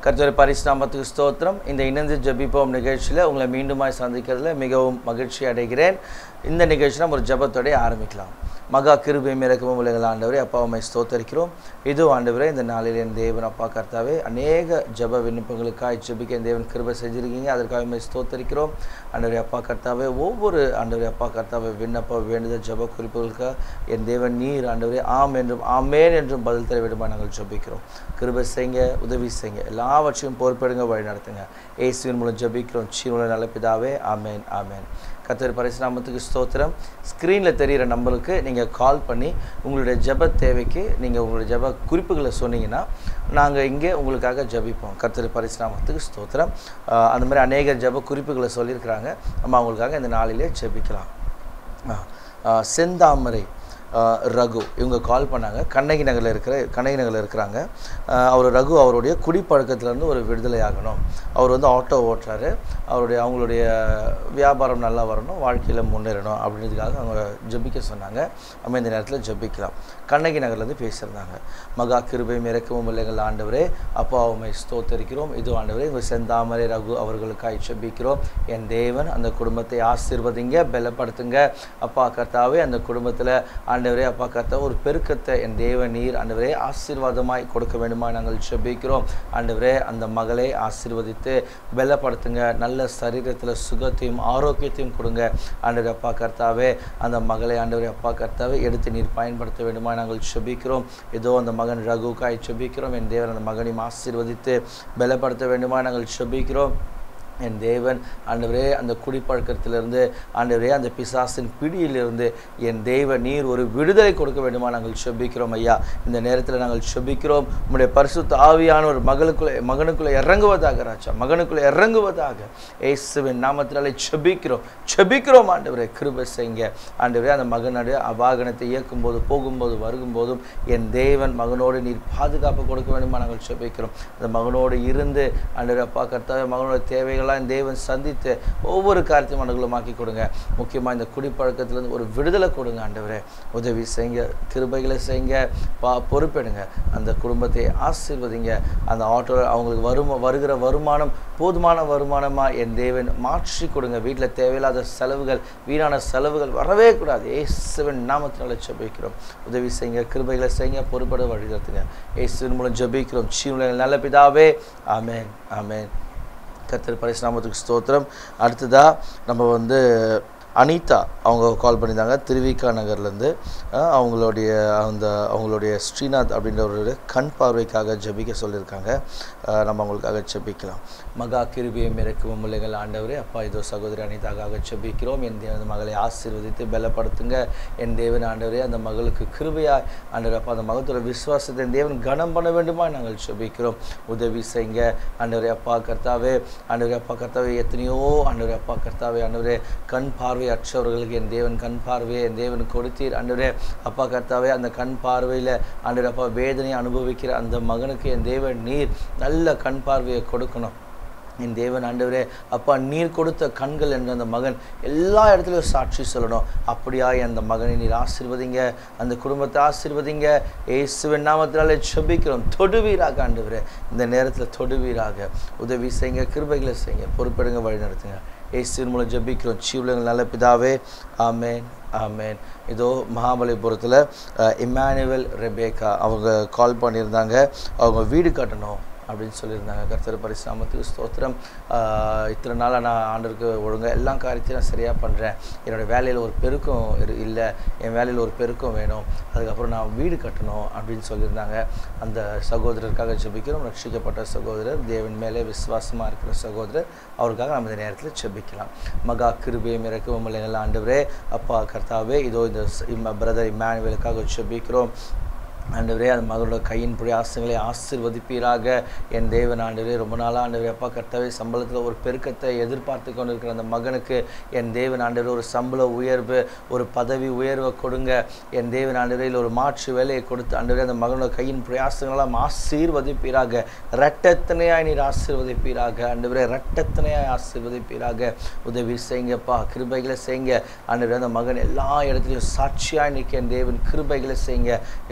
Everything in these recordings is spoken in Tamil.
கர்த்தர் பரிசுநாமத்துக்கு ஸ்தோத்திரம் இந்த இணைந்து ஜெபிப்போம் நிகழ்ச்சியில் உங்களை மீண்டுமாய் சந்திக்கிறதுல மிகவும் மகிழ்ச்சி அடைகிறேன் இந்த நிகழ்ச்சி நம்ம ஒரு ஜெபத்தோடய ஆரம்பிக்கலாம் மகா கிருபையும் இறக்கமும் உலகில் ஆண்டவரே அப்பா உண்மை ஸ்தோத்தரிக்கிறோம் இது ஆண்டவரே இந்த நாளில் என் தேவன் அப்பா கர்த்தாவே அநேக ஜெப விண்ணப்பங்களுக்காய் ஜெபிக்க என் தேவன் கிருபை செஞ்சிருக்கீங்க அதற்காக உண்மை ஸ்தோத்தரிக்கிறோம் ஆண்டவரே அப்பா கர்த்தாவே ஒவ்வொரு ஆண்டவரே அப்பா கர்த்தாவே விண்ணப்ப வேண்டுதல் ஜெப குறிப்புகளுக்கு என் தேவன் நீர் ஆண்டவரே ஆம் என்றும் ஆமேன் என்றும் பதில் தர விடுமா நாங்கள் ஜெபிக்கிறோம் கிருபை செய்யுங்க உதவி செய்யுங்க எல்லாவற்றையும் பொறுப்பெடுங்க வழி நடத்துங்க இயேசுவின் மூலம் ஜெபிக்கிறோம் சீனுள்ள நல்ல பிதாவே ஆமேன் ஆமேன் கத்தர் பரிசுநாமத்துக்கு ஸ்தோத்திரம் ஸ்க்ரீனில் தெரிகிற நம்பருக்கு நீங்கள் கால் பண்ணி உங்களுடைய ஜெப தேவைக்கு நீங்கள் உங்களுடைய ஜெப குறிப்புகளை சொன்னீங்கன்னா நாங்கள் இங்கே உங்களுக்காக ஜெபிப்போம் கத்தர் பரிசுநாமத்துக்கு ஸ்தோத்திரம் ஆஹ் அந்த மாதிரி அநேக ஜெப குறிப்புகளை சொல்லியிருக்கிறாங்க நம்ம அவங்களுக்காக இந்த நாளிலே ஜெபிக்கலாம் ஆஹ் ஆஹ் செந்தாமரை ஆஹ் ரகு இவங்க கால் பண்ணாங்க கண்ணகி நகரில் இருக்கிற கண்ணகி நகரில் இருக்கிறாங்க ஆஹ் அவர் ரகு அவருடைய குடிப்பழக்கத்திலேருந்து ஒரு விடுதலை ஆகணும் அவர் வந்து ஆட்டோ ஓட்டுறாரு அவருடைய அவங்களுடைய வியாபாரம் நல்லா வரணும் வாழ்க்கையில் முன்னேறணும் அப்படின்றதுக்காக அவங்க ஜெபிக்க சொன்னாங்க நம்ம இந்த நேரத்தில் ஜெபிக்கலாம் கண்ணகி நகர்லேருந்து பேசியிருந்தாங்க மகா கிருபையும் இறக்கவும் இல்லைங்கள் ஆண்டவரே அப்பா உண்மை ஸ்தோத்தரிக்கிறோம் இது ஆண்டவரே இவர் செந்தாமரை ரகு அவர்களுக்காய் ஜெபிக்கிறோம் என் தேவன் அந்த குடும்பத்தை ஆசீர்வதிங்க பலப்படுத்துங்க அப்பா கர்த்தாவே அந்த குடும்பத்தில் ஆண்டவரே அப்பா கர்த்தா ஒரு பெருக்கத்தை என் தேவ நீர் ஆண்டவரே ஆசீர்வாதமாய் கொடுக்க வேண்டுமா நாங்கள் ஜெபிக்கிறோம் ஆண்டவரே அந்த மகளை ஆசீர்வதித்து பலப்படுத்துங்க நல்ல சரீரத்தில் சுகத்தையும் ஆரோக்கியத்தையும் கொடுங்க ஆண்டவரே அப்பா கர்த்தாவே அந்த மகளை ஆண்டவரே அப்பா கர்த்தாவே எடுத்து நீர் பயன்படுத்த வேண்டுமா நாங்கள் ஜெபிக்கிறோம் ஏதோ அந்த மகன் ரகுக்காய் ஜெபிக்கிறோம் என் தேவன் அந்த மகனையும் ஆசீர்வதித்து பலப்படுத்த வேண்டுமா நாங்கள் ஜெபிக்கிறோம் என் தேவன் ஆண்டவரே அந்த குடிப்பழக்கத்திலிருந்து ஆண்டவரே அந்த பிசாசின் பிடியிலிருந்து என் தேவ நீர் ஒரு விடுதலை கொடுக்க வேண்டுமா நாங்கள் செபிக்கிறோம் ஐயா இந்த நேரத்தில் நாங்கள் செபிக்கிறோம் உம்முடைய பரிசுத்த ஆவியான ஒரு மகளுக்குள்ளே மகனுக்குள்ளே இறங்குவதாக ராஜா மகனுக்குள்ளே இறங்குவதாக இயேசுவின் நாமத்தினாலே செபிக்கிறோம் செபிக்கிறோம் ஆண்டவரே கிருபை செய்யுங்க ஆண்டவரே அந்த மகனுடைய வாகனத்தை இயக்கும் போது போகும்போது வருகும்போதும் என் தேவன் மகனோடு நீர் பாதுகாப்பு கொடுக்க வேண்டுமா நாங்கள் செபிக்கிறோம் அந்த மகனோடு இருந்து ஆண்டவரே அப்பா கர்த்தாவே மகனோட தேவைகள் எல்லாம் தேவன் சந்தித்து ஒவ்வொரு காரியத்தையும் அனுகூலமாக்கி கொடுங்க முக்கியமாக இந்த குடிப்பழக்கத்திலேருந்து ஒரு விடுதலை கொடுங்க ஆண்டவரே உதவி செய்யுங்க கிருபைகளை செய்யுங்க பா பொறுப்பெடுங்க அந்த குடும்பத்தை ஆசீர்வதிங்க அந்த ஆட்டோ அவங்களுக்கு வருமா வருகிற வருமானம் போதுமான வருமானமாக என் தேவன் மாற்றி கொடுங்க வீட்டில் தேவையில்லாத செலவுகள் வீணான செலவுகள் வரவே கூடாது ஏசுவின் நாமத்தினால ஜெபிக்கிறோம் உதவி செய்யுங்க கிருபைகளை செய்யுங்க பொறுப்பட வழி நடத்துங்க ஏசுவின் மூலம் ஜெபிக்கிறோம் சீனுடைய நல்ல பிதாவே ஆமேன் ஆமேன் கத்திர பரிசுநாமத்துக்கு ஸ்தோத்திரம் அடுத்ததாக நம்ம வந்து அனிதா அவங்க கால் பண்ணியிருந்தாங்க திருவிக்கா நகர்லேருந்து அவங்களுடைய அந்த அவங்களுடைய ஸ்ரீநாத் அப்படின்றவருடைய கண் பார்வைக்காக ஜெபிக்க சொல்லியிருக்காங்க அஹ் நம்ம அவங்களுக்காக ஜெபிக்கலாம் மகா கிருபியம் இறக்கவும் முல்லைகள் ஆண்டவரே அப்பா இதோ சகோதரி அனிதாக்காக ஜெபிக்கிறோம் என் தேவன் மகளை ஆசீர்வதித்து பலப்படுத்துங்க என் தேவன் ஆண்டவரே அந்த மகளுக்கு கிருபையாய் ஆண்டவர் அப்பா அந்த மகத்தோட விசுவாசத்தை என் தேவன் கனம் பண்ண வேண்டுமா நாங்கள் ஜெபிக்கிறோம் உதவி செய்யுங்க ஆண்டவரே அப்பா கர்த்தாவே ஆண்டவரே அப்பா கர்த்தாவே எத்தனையோ ஆண்டவரே அப்பா கர்த்தாவே ஆண்டவரே கண் பார்வை அற்றவர்களுக்கு என் தேவன் கண் பார்வையை என் தேவன் கொடுத்தீர் ஆண்டவரே அப்பா கர்த்தாவே அந்த கண் பார்வையில் ஆண்டவரே அப்பா வேதனையை அனுபவிக்கிற அந்த மகனுக்கு என் தேவன் நீர் நல்ல கண் பார்வையை கொடுக்கணும் என் தேவன் ஆண்டவரே அப்பா நீர் கொடுத்த கண்கள் என்ற அந்த மகன் எல்லா இடத்துலையும் சாட்சி சொல்லணும் அப்படியாய் அந்த மகனை நீர் ஆசீர்வதிங்க அந்த குடும்பத்தை ஆசீர்வதிங்க இயேசுவின் நாமத்தினாலே செபிக்கிறோம் தொடுவீராக ஆண்டவரே இந்த நேரத்தில் தொடுவீராக உதவி செய்யுங்க கிருபைகளை செய்யுங்க பொறுப்பெடுங்க வழி நடத்துங்க இயேசுவின் மூலம் ஜெபிக்கிறோம் சீவுலங்கள் நல்ல பிதாவே ஆமேன் ஆமேன் இதோ மகாபலிபுரத்தில் இம்மானுவல் ரெபேக்கா அவங்க கால் பண்ணியிருந்தாங்க அவங்க வீடு கட்டணும் அப்படின்னு சொல்லியிருந்தாங்க கர்த்தர் பரிசுநாமத்துக்கு ஸ்தோத்திரம் ஆஹ் இத்தனை நாளாக நான் ஆண்டருக்கு ஒழுங்காக எல்லா காரியத்தையும் நான் சரியாக பண்ணுறேன் என்னோடய வேலையில் ஒரு பெருக்கம் இரு- இல்லை என் வேலையில் ஒரு பெருக்கம் வேணும் அதுக்கப்புறம் நான் வீடு கட்டணும் அப்படின்னு சொல்லியிருந்தாங்க அந்த சகோதரருக்காக ஜெபிக்கிறோம் ரட்சிக்கப்பட்ட சகோதரர் தேவன் மேலே விசுவாசமாக இருக்கிற சகோதரர் அவருக்காக நம்ம இந்த நேரத்தில் ஜெபிக்கலாம் மகா கிருபையும் இறக்கவும் இல்லைங்களா ஆண்டவரே அப்பா கர்த்தாவே இதோ இந்த பிரதர் இம்மானுவேலுக்காக ஜெபிக்கிறோம் ஆண்டவரே அந்த மகளோட கையின் பிரயாசங்களை ஆசிர்வதிப்பீராக என் தேவன் ஆண்டவரே ரொம்ப நாளாக ஆண்டவரே அப்பா கர்த்தாவே சம்பளத்தில் ஒரு பெருக்கத்தை எதிர்பார்த்து கொண்டு இருக்கிற அந்த மகனுக்கு என் தேவன் ஆண்டவரே ஒரு சம்பள உயர்வு ஒரு பதவி உயர்வை கொடுங்க என் தேவன் ஆண்டவரே இல்லை ஒரு மாற்று வேலையை கொடுத்து ஆண்டவரே அந்த மகனோட கையின் பிரயாசங்களெல்லாம் ஆசீர்வதிப்பீராக இரட்டத்தனையாய் நீர் ஆசீர்வதிப்பீராக ஆண்டவரே இரட்டத்தனையாய் ஆசீர்வதிப்பீராக உதவி செய்யுங்கப்பா கிருபைகளை செய்யுங்க ஆண்டவரே அந்த மகன் எல்லா இடத்துலையும் சாட்சியாய் நிற்க என் தேவன் கிருபைகளை செய்யுங்க இதோ ஆண்டவரே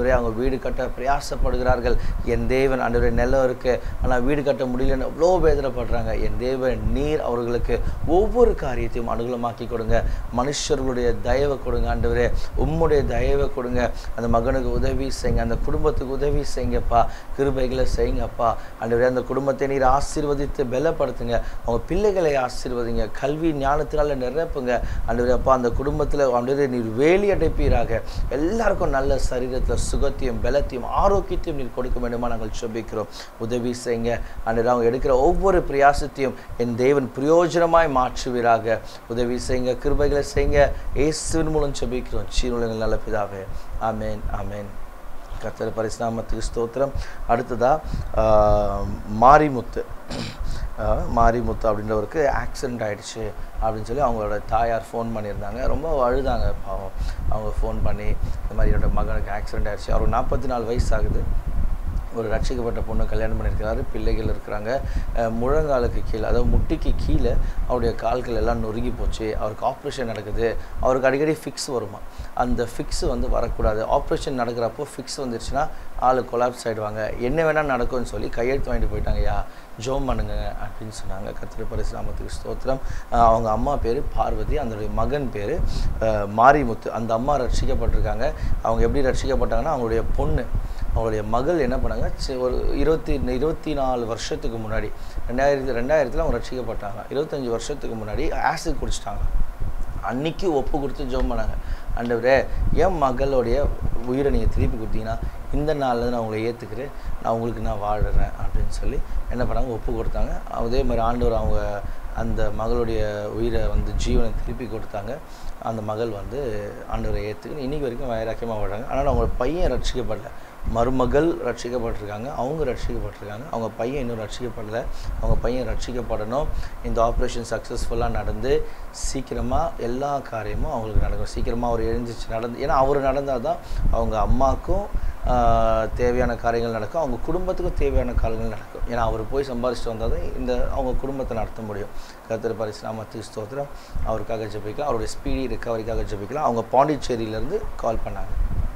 ஆண்டவரே அவங்க வீடு கட்ட பிரயாசப்படுகிறார்கள் என் தேவன் ஆண்டவரே நிலம் இருக்கு ஆனால் வீடு கட்ட முடியலன்னு அவ்வளோ வேதனைப்படுறாங்க என் தேவன் நீர் அவர்களுக்கு ஒவ்வொரு காரியத்தையும் அனுகூலமாக்கி கொடுங்க மனுஷர்களுடைய தயவை கொடுங்க ஆண்டவரே உம்முடைய தயவை கொடுங்க அந்த மகனுக்கு உதவி செய்யுங்க அந்த குடும்பத்துக்கு உதவி செய்யுங்கப்பா கிருபைகளை செய்யுங்கப்பா ஆண்டவரே அந்த குடும்பத்தை நீர் ஆசீர்வதித்து பலப்படுத்துங்க அவங்க பிள்ளைகளை ஆசீர்வதிங்க கல்வி ஞானத்தினால நிரப்புங்க ஆண்டவரே அப்பா அந்த குடும்பத்தில் ஆண்டவரே நீர் வேலி அடைப்பீராக எல்லாருக்கும் நல்ல சரீரத்தில் சுகத்தையும் பலத்தையும் ஆரோக்கியத்தையும் நீர் கொடுக்க வேண்டுமா நாங்கள் செபிக்கிறோம் உதவி செய்யுங்க ஆண்டவரே அவங்க எடுக்கிற ஒவ்வொரு பிரயாசத்தையும் என் தேவன் பிரயோஜனமாய் மாற்றுவீராக உதவி செய்யுங்க கிருபைகளை செய்யுங்க இயேசுவின் மூலம் செபிக்கிறோம் சீருலங்கள் நல்ல பிதாவே ஆமென் ஆமென் கர்த்தர் பரிசுநாமத்துக்கு ஸ்தோத்திரம் அடுத்ததா ஆஹ், மாரிமுத்து ஆஹ், மாரிமுத்து அப்படின்றவருக்கு ஆக்சிடென்ட் ஆயிடுச்சு அப்படின்னு சொல்லி அவங்களோட தாயார் ஃபோன் பண்ணியிருந்தாங்க ரொம்ப அழுதாங்க பாவம் அவங்க ஃபோன் பண்ணி இந்த மாதிரி என்னோட மகனுக்கு ஆக்சிடென்ட் ஆயிடுச்சு அவருக்கு நாற்பத்தி நாலு வயசு ஆகுது ஒரு ரட்சிக்கப்பட்ட பொண்ணு கல்யாணம் பண்ணியிருக்கிறாரு பிள்ளைகள் இருக்கிறாங்க அஹ் முழங்காலுக்கு கீழே அதாவது முட்டிக்கு கீழே அவருடைய கால்கள் எல்லாம் நொறுங்கி போச்சு அவருக்கு ஆப்ரேஷன் நடக்குது அவருக்கு அடிக்கடி ஃபிக்ஸ் வருமா அந்த ஃபிக்ஸ் வந்து வரக்கூடாது ஆப்ரேஷன் நடக்கிறப்போ ஃபிக்ஸ் வந்துருச்சுன்னா ஆள் கொலாப்ஸ் ஆகிடுவாங்க என்ன வேணால் நடக்கும்னு சொல்லி கையெழுத்து வாங்கிட்டு போயிட்டாங்க யா ஜோம் பண்ணுங்க அப்படின்னு சொன்னாங்க கத்திர பரிசுராமத்துக்கு ஸ்தோத்திரம் அஹ் அவங்க அம்மா பேர் பார்வதி அதனுடைய மகன் பேர் மாரிமுத்து அந்த அம்மா ரட்சிக்கப்பட்டிருக்காங்க அவங்க எப்படி ரட்சிக்கப்பட்டாங்கன்னா அவங்களுடைய பொண்ணு அவங்களுடைய மகள் என்ன பண்ணாங்க சி- ஒரு இருபத்தி இருபத்தி நாலு வருஷத்துக்கு முன்னாடி ரெண்டாயிரத்தி ரெண்டாயிரத்தில் அவங்க ரட்சிக்கப்பட்டாங்க இருபத்தஞ்சி வருஷத்துக்கு முன்னாடி ஆசிட் குடிச்சிட்டாங்க அன்னைக்கு ஒப்பு கொடுத்து ஜெபம் பண்ணாங்க ஆண்டவரே என் மகளுடைய உயிரை நீங்கள் திருப்பி கொடுத்தீங்கன்னா இந்த நாளில் நான் உங்களை ஏற்றுக்கிறேன் நான் உங்களுக்கு நான் வாழுறேன் அப்படின்னு சொல்லி என்ன பண்ணாங்க ஒப்பு கொடுத்தாங்க அதே மாதிரி ஆண்டவர் அவங்க அந்த மகளுடைய உயிரை வந்து ஜீவனை திருப்பி கொடுத்தாங்க அந்த மகள் வந்து ஆண்டவரை ஏற்றுக்கணும் இன்னைக்கு வரைக்கும் வைராக்கியமாக வாழறாங்க ஆனால் அவங்களோட பையன் ரட்சிக்கப்படல மருமகள் ரட்சிக்கப்பட்டிருக்காங்க அவங்க ரட்சிக்கப்பட்டிருக்காங்க அவங்க பையன் இன்னும் ரட்சிக்கப்படலை அவங்க பையன் ரட்சிக்கப்படணும் இந்த ஆப்ரேஷன் சக்ஸஸ்ஃபுல்லாக நடந்து சீக்கிரமாக எல்லா காரியமும் அவங்களுக்கு நடக்கும் சீக்கிரமாக அவர் எழுந்திரிச்சு நடந்து ஏன்னா அவர் நடந்தால் தான் அவங்க அம்மாவுக்கும் ஆஹ், தேவையான காரியங்கள் நடக்கும் அவங்க குடும்பத்துக்கும் தேவையான காரியங்கள் நடக்கும் ஏன்னா அவர் போய் சம்பாதிச்சுட்டு வந்தால் தான் இந்த அவங்க குடும்பத்தை நடத்த முடியும் கருத்தர் பரிசுநாமத்து ஸ்தோத்திரம் அவருக்காக ஜெபிக்கலாம் அவருடைய ஸ்பீடி ரெக்கவரிக்காக ஜெபிக்கலாம் அவங்க பாண்டிச்சேரியிலேருந்து கால் பண்ணாங்க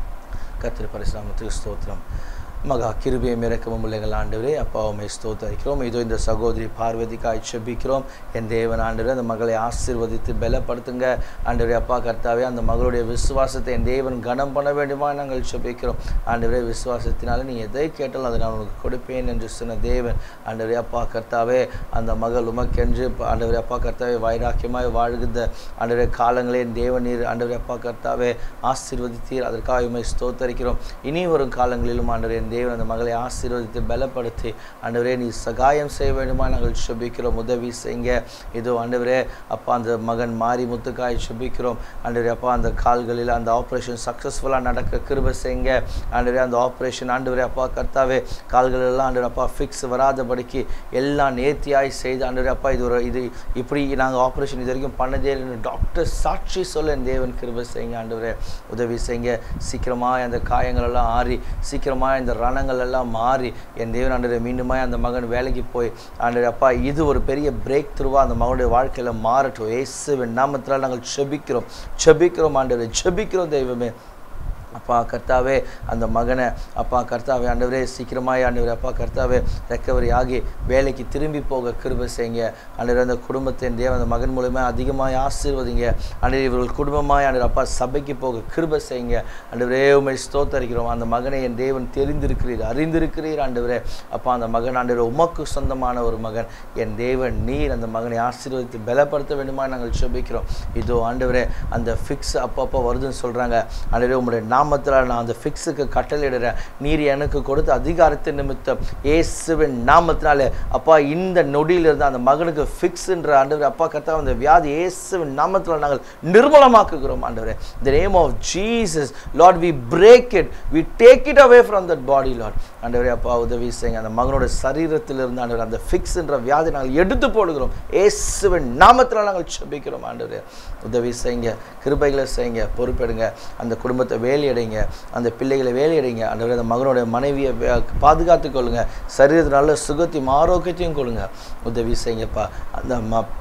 கத்திர பரிசுராமத்துக்கு ஸ்தோத்திரம் மகா கிருபியை இறக்கமும் உள்ளங்கள் ஆண்டவரே அப்பா உமை ஸ்தோத்தரிக்கிறோம் இதோ இந்த சகோதரி பார்வதிக்காய் செபிக்கிறோம் என் தேவன் ஆண்டவரே அந்த மகளை ஆசீர்வதித்து பலப்படுத்துங்க ஆண்டவரே அப்பா கர்த்தாவே அந்த மகளுடைய விசுவாசத்தை என் தேவன் கனம் பண்ண வேண்டுமா நாங்கள் செபிக்கிறோம் ஆண்டவரே விசுவாசத்தினால நீ எதை கேட்டாலும் அதை நான் உனக்கு கொடுப்பேன் என்று சொன்ன தேவன் ஆண்டவரே அப்பா கர்த்தாவே அந்த மகள் உமக்கென்று ஆண்டவரே அப்பா கர்த்தாவே வைராக்கியமாய் வாழ்கின்ற ஆண்டவரே காலங்களே என் தேவன் நீர் ஆண்டவரே அப்பா கர்த்தாவே ஆசீர்வதித்தீர் அதற்காக உண்மை ஸ்தோத்தரிக்கிறோம் இனி வரும் காலங்களிலும் ஆண்டவரே என் தேவன் அந்த மகளை ஆசீர்வதித்து பலப்படுத்தி ஆண்டவரே நீ சகாயம் செய்ய வேண்டுமா நாங்கள் சுபிக்கிறோம் உதவி செய்யுங்க இதோ ஆண்டவரே அப்பா அந்த மகன் மாறி முத்துக்காய் சுபிக்கிறோம் ஆண்டவரே அப்பா அந்த கால்களில் அந்த ஆப்ரேஷன் சக்ஸஸ்ஃபுல்லாக நடக்க கிருபை செய்யுங்க ஆண்டவரே அந்த ஆப்ரேஷன் ஆண்டவரே அப்பா கர்த்தாவே கால்கள் எல்லாம் ஆண்டவரே அப்பா ஃபிக்ஸ் வராதபடிக்கு எல்லாம் நேர்த்தியாய் செய்து ஆண்டவரே அப்பா இது ஒரு இது இப்படி நாங்கள் ஆப்ரேஷன் இது வரைக்கும் பண்ணதே இல்லைன்னு டாக்டர் சாட்சி சொல்ல என் தேவன் கிருபை செய்யுங்க ஆண்டவரே உதவி செய்யுங்க சீக்கிரமாக அந்த காயங்கள் எல்லாம் ஆறி சீக்கிரமாக இந்த ரணங்கள் எல்லாம் மாறி என் தேவன் ஆண்டவரே மீண்டுமாய் அந்த மகன் வேலைக்கு போய் ஆண்டவரே அப்பா இது ஒரு பெரிய பிரேக் த்ரூவாக அந்த மகனுடைய வாழ்க்கையில் மாறட்டும் இயேசுவின் நாமத்தில் நாங்கள் செபிக்கிறோம் செபிக்கிறோம் ஆண்டவரே செபிக்கிறோம் தெய்வமே அப்பா கர்த்தாவே அந்த மகனை அப்பா கர்த்தாவே ஆண்டவரே சீக்கிரமாய் ஆண்டவரே அப்பா கர்த்தாவே ரெக்கவரி ஆகி வேலைக்கு திரும்பி போக கிருபை செய்யுங்க ஆண்டவரே அந்த குடும்பத்தின் தேவன் அந்த மகன் மூலமா அதிகமாய் ஆசீர்வதிங்க ஆண்டவரே இவர்கள் குடும்பமாய் ஆண்டவர் அப்பா சபைக்கு போக கிருபை செய்யுங்க ஆண்டவரே உண்மை ஸ்தோத்தரிக்கிறோம் அந்த மகனை என் தேவன் தெரிந்திருக்கிறீர் அறிந்திருக்கிறீர் ஆண்டவரே அப்பா அந்த மகன் ஆண்டவரே உமக்கு சொந்தமான ஒரு மகன் என் தேவன் நீர் அந்த மகனை ஆசீர்வதித்து பலப்படுத்த வேண்டுமா நாங்கள் செபிக்கிறோம் இதோ ஆண்டவரே அந்த ஃபிக்ஸ் அப்பப்போ வருதுன்னு சொல்கிறாங்க ஆண்டவரே உங்களுடைய நாமத்தில் நான் அந்த ஃபிக்ஸுக்கு கட்டளையிடுறேன் நீர் எனக்கு கொடுத்த அதிகாரத்தின் நிமித்தம் இயேசுவின் நாமத்தினாலே அப்பா இந்த நொடியிலிருந்து அந்த மகனுக்கு ஃபிக்ஸ்ன்ற ஆண்டவர் அப்பா கர்த்தா அந்த வியாதி இயேசுவின் நாமத்தில் நாங்கள் நிர்மூலமாக்குகிறோம் ஆண்டவரே the name of Jesus Lord we break it we take it away from that body Lord ஆண்டவரே அப்பா உதவி செய்யுங்க அந்த மகனோட சரீரத்திலிருந்து ஆண்டவர் அந்த ஃபிக்ஸ்ன்ற வியாதி நாங்கள் எடுத்து போடுகிறோம் இயேசுவின் நாமத்தில் நாங்கள் செபிக்கிறோம் ஆண்டவரே உதவி செய்யுங்க கிருபைகளை செய்யுங்க பொறுப்பெடுங்க அந்த குடும்பத்தை வேலையடைங்க அந்த பிள்ளைகளை வேலையடைங்க ஆண்டவரே அந்த மகனோட மனைவியை வே- பாதுகாத்துக் கொள்ளுங்க சரீரத்தில் நல்ல சுகத்தையும் ஆரோக்கியத்தையும் கொடுங்க உதவி செய்யுங்கப்பா அந்த ம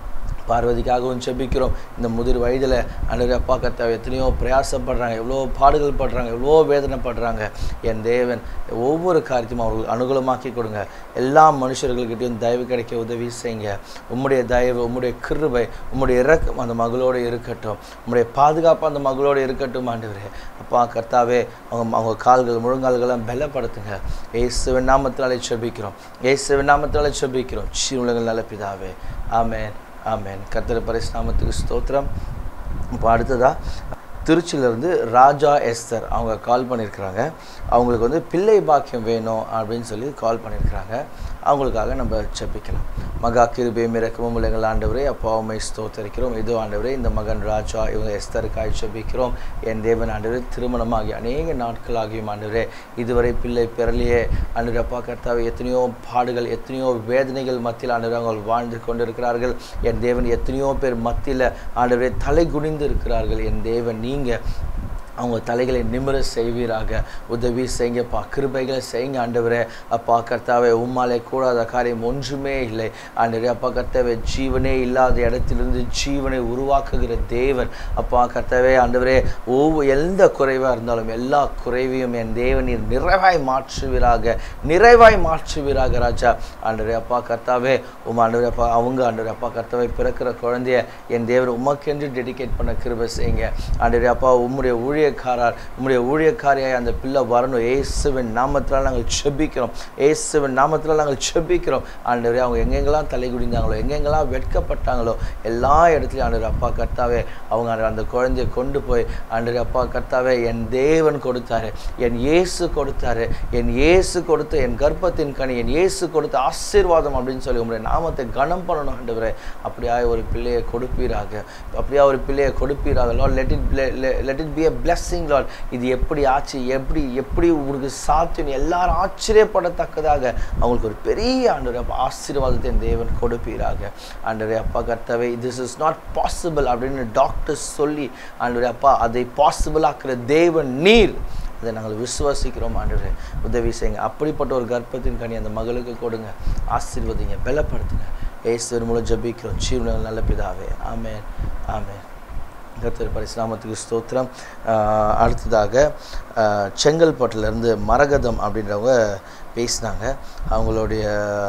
பார்வதிக்காகவும் செபிக்கிறோம் இந்த முதிர் வயதில் அன்றைய அப்பா கர்த்தாவே எத்தனையோ பிரயாசப்படுறாங்க எவ்வளோ பாடுகள் படுறாங்க எவ்வளோ வேதனைப்படுறாங்க என் தேவன் ஒவ்வொரு காரியத்தையும் அவர்கள் அனுகூலமாக்கி கொடுங்க எல்லா மனுஷர்கள்கிட்டையும் தயவு கிடைக்க உதவி செய்யுங்க உம்முடைய தயவு உம்முடைய கிருபை உம்முடைய இறக்கம் அந்த மகளோடு இருக்கட்டும் உம்முடைய பாதுகாப்பு அந்த மகளோடு இருக்கட்டும் ஆண்டவரே அப்பா கர்த்தாவே அவங்க அவங்க கால்கள் முழங்கால்கள்லாம் பலப்படுத்துங்க ஏசுவின் நாமத்தினாலே செபிக்கிறோம் ஏசுவின் நாமத்தினாலே செபிக்கிறோம் சீனுலகள் நல்ல பிதாவே ஆமென் ஆமென் கர்த்தர் பரிசுநாமத்துக்கு ஸ்தோத்திரம் இப்போ அடுத்ததா திருச்சியிலேருந்து ராஜா எஸ்தர் அவங்க கால் பண்ணியிருக்கிறாங்க அவங்களுக்கு வந்து பிள்ளை பாக்கியம் வேணும் அப்படின்னு சொல்லி கால் பண்ணியிருக்கிறாங்க அவங்களுக்காக நம்ம செபிக்கலாம் மகா கிருபே மிரக்கமும் உலகங்கள் ஆண்டவரே அப்பாவுமை ஸ்தோத்தரிக்கிறோம் இதோ ஆண்டவரே இந்த மகன் ராஜா இவங்க எஸ்தருக்காய் செபிக்கிறோம் என் தேவன் ஆண்டவரே திருமணமாகி அநேக நாட்களாகியும் ஆண்டவரே இதுவரை பிள்ளை பிறலையே ஆண்டவர் அப்பா கர்த்தாவே எத்தனையோ பாடுகள் எத்தனையோ வேதனைகள் மத்தியில் ஆண்டவர் அவங்க வாழ்ந்து கொண்டிருக்கிறார்கள் என் தேவன் எத்தனையோ பேர் மத்தியில் ஆண்டவரே தலை குனிந்து இருக்கிறார்கள் என் தேவன் நீங்கள் அவங்க தலைகளை நிமிர செய்வீராக உதவி செய்யுங்கப்பா கிருபைகளை செய்யுங்க ஆண்டவரே அப்பா கர்த்தாவே உம்மாலே கூடாத காரியம் ஒன்றுமே இல்லை ஆண்டவரே அப்பா கர்த்தாவே ஜீவனே இல்லாத இடத்திலிருந்து ஜீவனை உருவாக்குகிற தேவன் அப்பா கர்த்தாவே ஆண்டவரே ஒவ்வொரு எந்த குறைவாக இருந்தாலும் எல்லா குறைவையும் என் தேவனீர் நிறைவாய் மாற்றுவீராக நிறைவாய் மாற்றுவீராக ராஜா ஆண்டவரே அப்பா கர்த்தாவே உம் ஆண்டவரே அப்பா அவங்க ஆண்டவரே அப்பா கர்த்தாவே பிறக்கிற குழந்தைய என் தேவன் உமக்கென்று டெடிகேட் பண்ண கிருபை செய்யுங்க ஆண்டவரே அப்பா உம்முடைய ஊழியக்காரர் உம்முடைய ஊழியக்காரியாய் அந்த பிள்ளை வரணும் ஏசுவின் நாமத்தினால் நாங்கள் செபிக்கிறோம் ஏசுவின் நாமத்தினால் நாங்கள் செபிக்கிறோம் ஆண்டவரே அவங்க எங்கெங்கெல்லாம் தலை குடிந்தாங்களோ எங்கெங்கெல்லாம் வெட்கப்பட்டாங்களோ எல்லா இடத்துலையும் ஆண்டவர் அப்பா கர்த்தாவே அவங்க அந்த- அந்த குழந்தையை கொண்டு போய் ஆண்டவர் அப்பா கர்த்தாவே என் தேவன் கொடுத்தாரு என் இயேசு கொடுத்தாரு என் இயேசு கொடுத்த என் கர்ப்பத்தின் கனி என் இயேசு கொடுத்த ஆசீர்வாதம் அப்படின்னு சொல்லி உங்களுடைய நாமத்தை கனம் பண்ணணும் ஆண்டவரே அப்படியா ஒரு பிள்ளையை கொடுப்பீராக அப்படியா ஒரு பிள்ளையை கொடுப்பீராக Lord let it let it be a blessing Lord இது எப்படி ஆச்சு எப்படி எப்படி உங்களுக்கு சாத்தியம் எல்லாரும் ஆச்சரியப்படத்தக்கதாக அவங்களுக்கு ஒரு பெரிய ஆண்டவரே அப்பா ஆசீர்வாதத்தை என் தேவன் கொடுப்பீராக ஆண்டவரே அப்பா கர்த்தாவே திஸ் இஸ் நாட் பாசிபிள் அப்படின்னு டாக்டர்ஸ் சொல்லி ஆண்டவரே அப்பா அதை பாசிபிள் ஆக்குற தேவன் நீர் அதை நாங்கள் விசுவாசிக்கிறோம் ஆண்டவரே உதவி செய்யுங்க அப்படிப்பட்ட ஒரு கர்ப்பத்தின் கனி அந்த மகளுக்கு கொடுங்க ஆசீர்வதிங்க பலப்படுத்துங்க ஏசுவர் மூலம் ஜபிக்கிறோம் ஜீவன நல்ல பிதாவே ஆமென் ஆமென் கர்த்தர் பரிசுநாமத்துக்கு ஸ்தோத்திரம் ஆஹ் அடுத்ததாக ஆஹ் செங்கல்பட்டுலேருந்து மரகதம் அப்படின்றவங்க பேசினாங்க அவங்களுடைய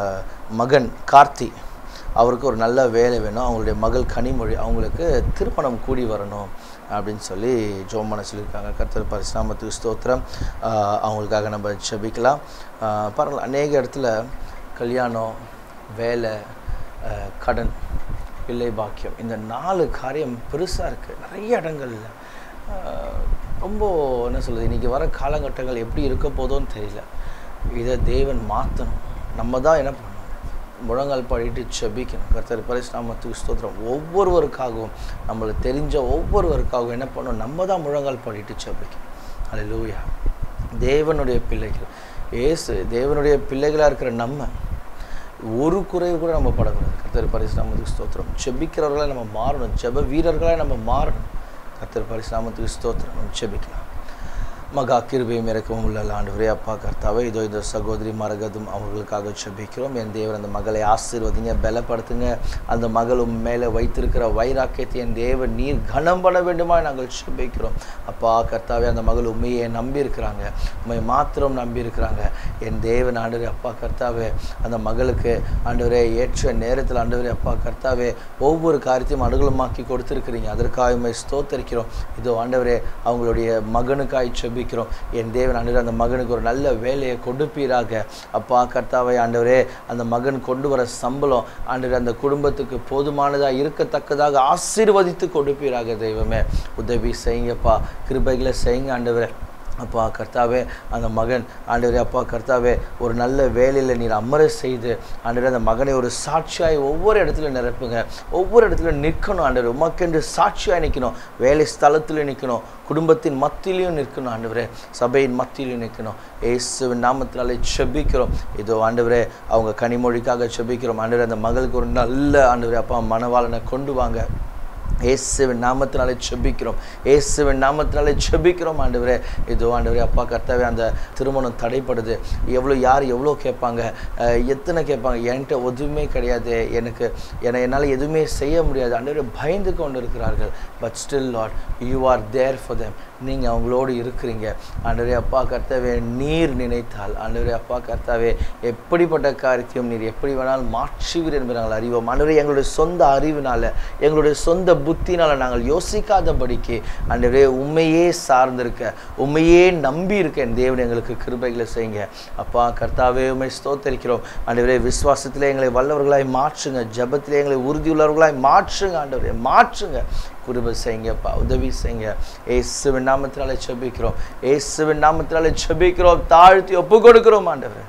மகன் கார்த்தி அவருக்கு ஒரு நல்ல வேலை வேணும் அவங்களுடைய மகள் கனிமொழி அவங்களுக்கு திருமணம் கூடி வரணும் அப்படின்னு சொல்லி ஜோம் பண்ண சொல்லியிருக்காங்க கர்த்தர் பரிசுநாமத்துக்கு ஸ்தோத்திரம் ஆஹ் அவங்களுக்காக நம்ம ஜெபிக்கலாம் ஆஹ் பரவாயில்ல அநேக இடத்துல கல்யாணம் வேலை ஆஹ் கடன் பிள்ளை பாக்கியம் இந்த நாலு காரியம் பெருசாக இருக்குது நிறைய இடங்கள்ல ஆஹ் ரொம்ப என்ன சொல்கிறது இன்றைக்கி வர காலகட்டங்கள் எப்படி இருக்க போதோன்னு தெரியல இதை தேவன் மாற்றணும் நம்ம தான் என்ன பண்ணணும் முழங்கால் பாடிட்டு செபிக்கணும் கர்த்தர் பரிசுநாமத்துக்கு ஸ்தோத்திரம் ஒவ்வொருவருக்காகவும் நம்மளுக்கு தெரிஞ்ச ஒவ்வொருவருக்காகவும் என்ன பண்ணணும் நம்ம தான் முழங்கால் பாடிட்டு செபிக்கணும் அல்லேலூயா தேவனுடைய பிள்ளைகள் ஏசு தேவனுடைய பிள்ளைகளாக இருக்கிற நம்ம ஒரு குறைவு கூட நம்ம படக்கூடாது கர்த்தர் பரிசுநாமத்துக்கு ஸ்தோத்திரம் செபிக்கிறவர்களாக நம்ம மாறணும் ஜெப வீரர்களாக நம்ம மாறணும் கர்த்தர் பரிசுநாமத்துக்கு ஸ்தோத்திரம் நம்ம செபிக்கலாம் மகா கிருபையும் இறக்கவும் உள்ள ஆண்டவரே அப்பா கர்த்தாவே இதோ இந்த சகோதரி மரகதும் அவர்களுக்காக செபிக்கிறோம் என் தேவன் அந்த மகளை ஆசீர்வதிங்க பலப்படுத்துங்க அந்த மகள் உம் மேலே வைத்திருக்கிற வைராக்கியத்தை என் தேவன் நீர் கனம் பண்ண வேண்டுமா நாங்கள் செபிக்கிறோம் அப்பா கர்த்தாவே அந்த மகள் உண்மையை நம்பி இருக்கிறாங்க உண்மை மாத்திரம் நம்பி இருக்கிறாங்க என் தேவன் ஆண்டவரே அப்பா கர்த்தாவே அந்த மகளுக்கு ஆண்டவரே ஏற்ற நேரத்தில் ஆண்டவரே அப்பா கர்த்தாவே ஒவ்வொரு காரியத்தையும் அனுகூலமாக்கி கொடுத்துருக்கிறீங்க அதற்காக உண்மை ஸ்தோத்தரிக்கிறோம் இதோ ஆண்டவரே அவங்களுடைய மகனுக்காய் செபிக்கிறோம் என் தேவன் ஆண்டவரே அந்த மகனுக்கு ஒரு நல்ல வேலையை கொடுப்பீராக அப்பா கர்த்தாவை ஆண்டவரே அந்த மகன் கொண்டு வர சம்பளம் ஆண்டவரே அந்த குடும்பத்துக்கு போதுமானதாக இருக்கத்தக்கதாக ஆசீர்வதித்து கொடுப்பீராக தெய்வமே உதவி செய்யுங்கப்பா கிருபைகளை செய்யுங்க ஆண்டவரே அப்பா கர்த்தாவே அந்த மகன் ஆண்டவரே அப்பா கர்த்தாவே ஒரு நல்ல வேலையில் நீர் அமர செய்து ஆண்டவரே அந்த மகனை ஒரு சாட்சியாய் ஒவ்வொரு இடத்துல நிரப்புங்க ஒவ்வொரு இடத்துல நிற்கணும் ஆண்டவர் உமக்கென்று சாட்சியாய் நிற்கணும் வேலை ஸ்தலத்தில் நிற்கணும் குடும்பத்தின் மத்தியிலையும் நிற்கணும் ஆண்டவரே சபையின் மத்தியிலையும் நிற்கணும் ஏசுவின் நாமத்தினாலே செபிக்கிறோம் இதோ ஆண்டவரே அவங்க கனிமொழிக்காக செபிக்கிறோம் ஆண்டவரே அந்த மகளுக்கு ஒரு நல்ல ஆண்டவரே அப்பா மனவாளனை கொண்டு வாங்க இயேசுவின் நாமத்தினாலே செபிக்கிறோம் இயேசுவின் நாமத்தினாலே செபிக்கிறோம் ஆண்டவரே இதோ ஆண்டவரே அப்பா கர்த்தாவே அந்த திருமணம் தடைப்படுது எவ்வளோ யார் எவ்வளோ கேட்பாங்க அஹ், எத்தனை கேட்பாங்க என்கிட்ட எதுவுமே கிடையாது எனக்கு என்னை என்னால் எதுவுமே செய்ய முடியாது ஆண்டவரே பயந்து கொண்டு இருக்கிறார்கள் but still Lord you are there for them நீங்கள் அவங்களோடு இருக்கிறீங்க ஆண்டவரே அப்பா கர்த்தாவே நீர் நினைத்தால் ஆண்டவரே அப்பா கர்த்தாவே எப்படிப்பட்ட காரியத்தையும் நீர் எப்படி வேணாலும் மாற்றுவீர் என்பதை நாங்கள் அறிவோம் ஆண்டவரே எங்களுடைய சொந்த அறிவினால எங்களுடைய சொந்த புத்தினால நாங்கள் யோசிக்காதபடிக்கு ஆண்டவரே உண்மையே சார்ந்திருக்க உண்மையே நம்பி இருக்க என் தேவன் எங்களுக்கு கிருபைகளை செய்யுங்க அப்பா கர்த்தாவே உண்மை ஸ்தோத்தரிக்கிறோம் ஆண்டவரே விசுவாசத்திலே எங்களை வல்லவர்களாய் மாற்றுங்க ஜெபத்திலே எங்களை உறுதியுள்ளவர்களாய் மாற்றுங்க ஆண்டவரே மாற்றுங்க குருபை செய்யுங்கப்பா உதவி செய்யுங்க ஏசுவின் நாமத்தினாலே செபிக்கிறோம் ஏசுவின் நாமத்தினாலே செபிக்கிறோம் தாழ்த்தி ஒப்பு கொடுக்கிறோம் ஆண்டவரே